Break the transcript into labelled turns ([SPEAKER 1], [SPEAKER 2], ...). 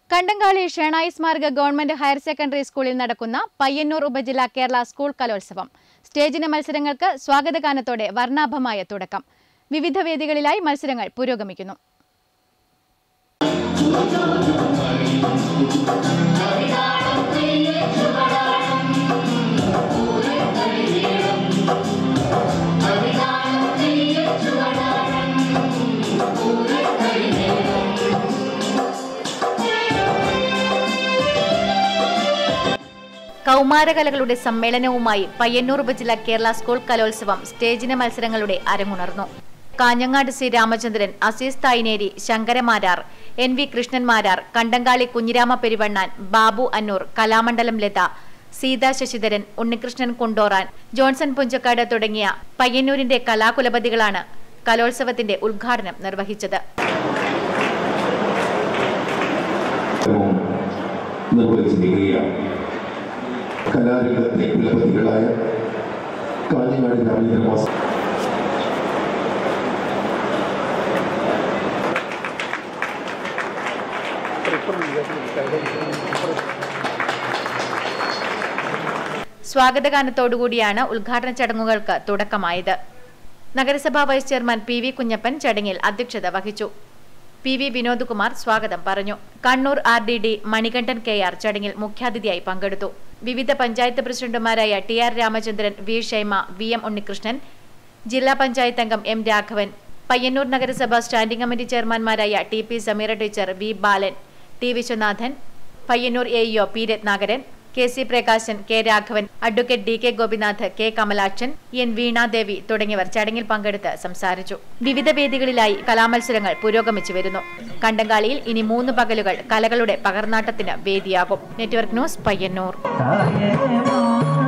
[SPEAKER 1] കണ്ടങ്കാളി ഷേണായി സ്മാരക government higher secondary സ്കൂളിൽ നടക്കുന്ന പയ്യന്നൂർ ഉപജില്ല കേരള സ്കൂൾ കലോത്സവം സ്റ്റേജിന മത്സരങ്ങൾക്ക് സ്വാഗതഗാനത്തോടെ വർണ്ണാഭമായ തുടക്കം വിവിധ വേദികളിലായി മത്സരങ്ങൾ പുരോഗമിക്കുന്നു കൗമാരകലകളുടെ സമ്മേളനവുമായി പയ്യന്നൂർ ഉപജില്ല കേരള സ്കൂൾ കലോത്സവം സ്റ്റേജിന മത്സരങ്ങളുടെ അരങ്ങുണർന്നു Kanhangad C Ramachandran Aziz Thayineri Shankaramarar N V Krishnanmarar Kandankali Kunhirama Peruvannan Babu Annur Kalamandalam Latha Seetha Sasidharan Unnikrishnan Kundoran Johnson Punchakkad തുടങ്ങിയ പയ്യന്നൂരിന്റെ കലാകുലപതികളാണ് കലോത്സവത്തിന്റെ ഉദ്ഘാടനം നിർവഹിച്ചത്
[SPEAKER 2] നിർവഹിച്ചിരിക്കുകയാണ് കലാരംഗത്തെ കുലപതികളായ കാഞ്ഞങ്ങാട് രവീന്ദ്രമാസ്
[SPEAKER 1] സ്വാഗതഗാനത്തോടുകൂടിയാണ് ഉദ്ഘാടന ചടങ്ങുകൾക്ക് തുടക്കമായത് നഗരസഭാ vice chairman P V Kunhappan ചടങ്ങിൽ അധ്യക്ഷത വഹിച്ചു പി വി വിനോദ്കുമാർ സ്വാഗതം പറഞ്ഞു Kannur R D D Manikandan K R ചടങ്ങിൽ മുഖ്യാതിഥിയായി പങ്കെടുത്തു വിവിധ പഞ്ചായത്ത് പ്രസിഡന്റുമാരായ T R Ramachandran V Shaima V M Unnikrishnan ജില്ലാ പഞ്ചായത്ത് അംഗം എം രാഘവൻ പയ്യന്നൂർ നഗരസഭ സ്റ്റാൻഡിംഗ് കമ്മിറ്റി ചെയർമാൻമാരായ T P Sameera teacher V Balan T Viswanathan Payyanur A E O P Ratnakaran K C Prakashan K Raghavan advocate D K Gopinath K Kamalakshan N Veenadevi തുടങ്ങിയവർ ചടങ്ങിൽ പങ്കെടുത്ത് സംസാരിച്ചു വിവിധ വേദികളിലായി കലാമത്സരങ്ങൾ പുരോഗമിച്ചു വരുന്നു കണ്ടങ്കാളിയിൽ ഇനി മൂന്ന് പകലുകൾ കലകളുടെ പകർന്നാട്ടത്തിന് വേദിയാകും നെറ്റ്വർക്ക് ന്യൂസ് പയ്യന്നൂർ
[SPEAKER 3] കായേമോ